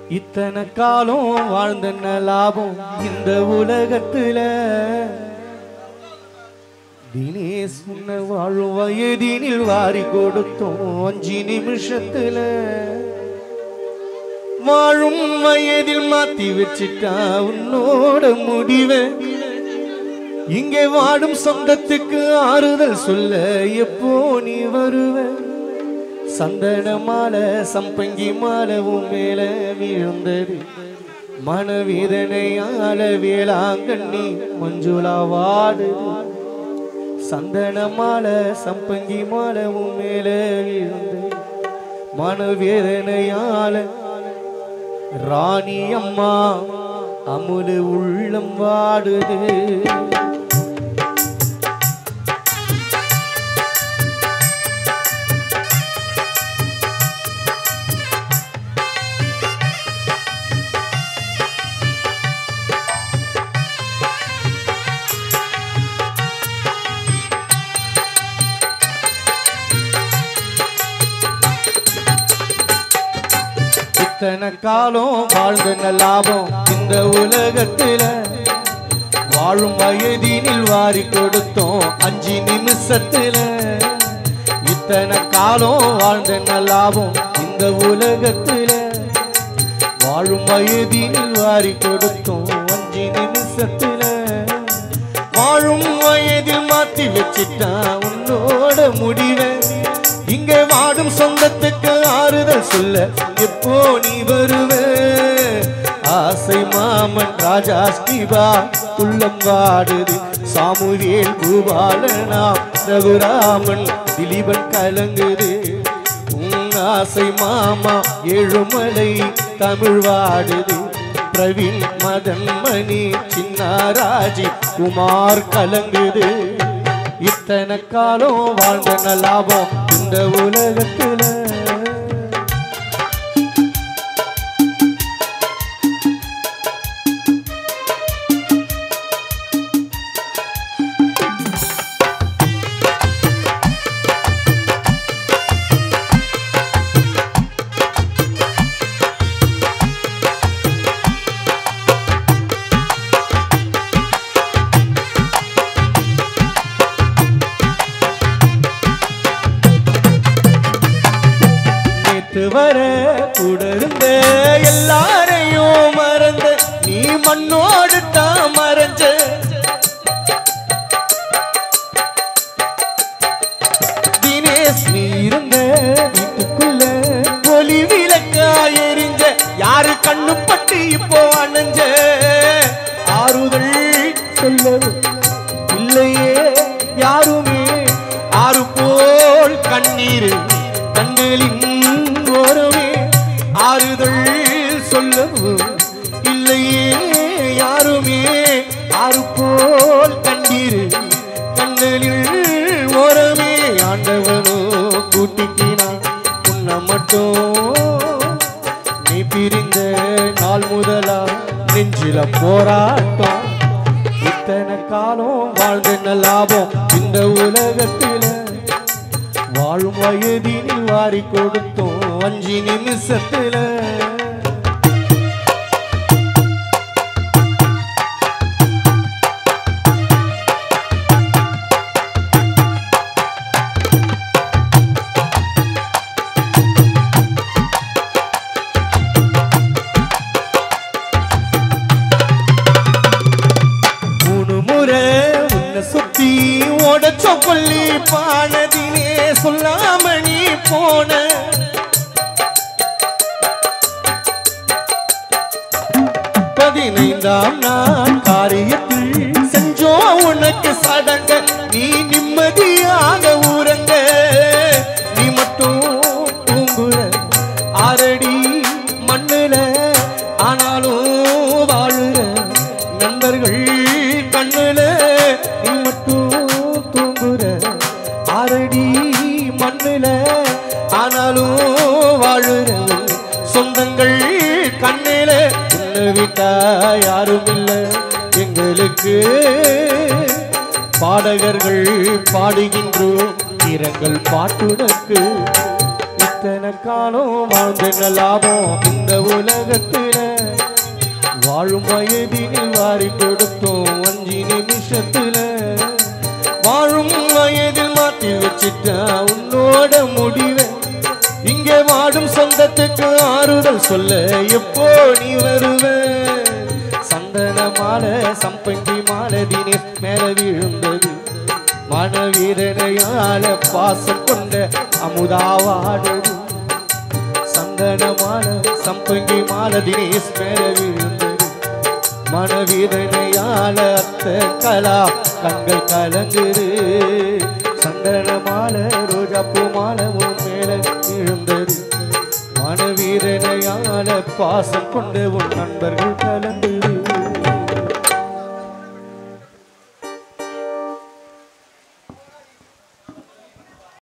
இத்தனை காலம் வாழ்ந்த லாபம் இந்த உலகத்துல தினேஷ் முன்ன வாழும் வயதினில் வாரி கொடுத்தோம் அஞ்சு நிமிஷத்துல வாழும் வயதில் மாத்தி வச்சிட்டா உன்னோட முடிவை இங்கே வாடும் சொந்தத்துக்கு ஆறுதல் சொல்ல எப்போ நீ வருவ சந்தன மாலை சம்பங்கி மாலவும் மேல விழுந்தது மனவேதனையால வேளாங்கண்ணி மஞ்சுளா வாடுது சந்தன மாலை சம்பங்கி மாலவும் மேல விழுந்தது மனவேதனையால ராணி அம்மா அமுது உள்ளம் வாடுது இத்தனை காலம் வாழ்ந்த லாபம் இந்த உலகத்துல வாழும் வயதினில் வாரி கொடுத்தோம் அஞ்சு நிமிஷத்துல இத்தனை காலம் வாழ்ந்த லாபம் இந்த உலகத்துல வாழும் வயதினில் வாரி கொடுத்தோம் அஞ்சு நிமிஷத்துல வாழும் வயதில் மாத்தி வச்சிட்டான் உன்னோட முடிவை இங்க வாடும் சொந்தத்துக்கு ஆறுதல் சொல்ல எப்போ நீ வருவ ஆசை மாமன் ராஜா ஸ்ரீபா உள்ளம் வாடுது சாமுவேல் பூபாலனா ரகுராமன் திலீபன் கலங்குது உன் ஆசை மாமா ஏழுமலை தமிழ் வாடுது பிரவீன் மதன் மணி சின்னாராஜி குமார் கலங்குது இத்தனை காலம் வாழ்ந்த லாபம் இந்த உலகத்துல நேத்து வர கூட இருந்த எல்லாரையும் மறந்த நீ மண்ணோடு தான் மறைஞ்ச தினேஷ் நீ இருந்த வீட்டுக்குள்ள ஒளி விளக்கா எரிஞ்ச யாரு கண்ணு பட்டு இப்போ அணைஞ்ச ஆறுதல் சொல்லவும் இல்லையே யாருமே ஆறு போல் கண்ணீர் கண்களின் ஓரமே ஆறுதல் சொல்லவும் இல்லையே யாருமே ஆறு போல் கண்ணீர் கண்களில் ஓரமே ஆண்டவனோ கூட்டிக்கினான் உன்னை மட்டும் நீ பிரிந்த நாள் முதலா நெஞ்சில போராட்டம் இத்தனை காலம் வாழ்ந்த லாபம் இந்த உலகத்தில வாழும் வயதினில் வாரி கொடுத்தோம் அஞ்சு நிமிஷத்துல மூணு முறை உன்னை சுத்தி ஓடச்ச கொல்லி பானதினே சொல்லாம நீ போன பதினைந்தாம் நாள் காரியத்தில் செஞ்சோம் உனக்கு சடங்க நீ நிம்மதியாக ஊரங்க நீ மட்டும் தூங்குற ஆரடி மண்ணுல ஆனாலும் வாழுற நண்பர்கள் கண்ணுல நீ மட்டும் தூங்குற ஆரடி மண்ணுல ஆனாலும் வாழுற சொந்தங்கள் கண்ணில உன்னை விட்டா யாரும் இல்ல எங்களுக்கு பாடகர்கள் பாடுகின்றோம் இரங்கள் பாட்டுனக்கு இத்தனை காலம் வாழ்ந்த லாபம் இந்த உலகத்துல வாழும் வயதினில் வாரி கொடுத்தோம் அஞ்சு நிமிஷத்துல வாழும் வயதில் மாற்றி வச்சிட்டா உன்னோட முடிவை இங்கே வாடும் சொந்தத்துக்கு ஆறுதல் சொல்ல எப்போ நீ வருவ சந்தன மாலை சம்பங்கி மாலை தினேஷ் மேல விழுந்தது மனவீரனையால பாசம் கொண்ட அமுதாவாடுது சந்தன மாலை சம்பங்கி மாலை தினேஷ் மேல விழுந்தது மனவீரனையால அத்த கலா கண்கள் கலங்குது சந்தன மாலை ரோஜாப்பூ மாலை உன் மேல விழுந்தது மனவீரனையால பாசம் கொண்டு உன் நண்பர்கள் கலந்து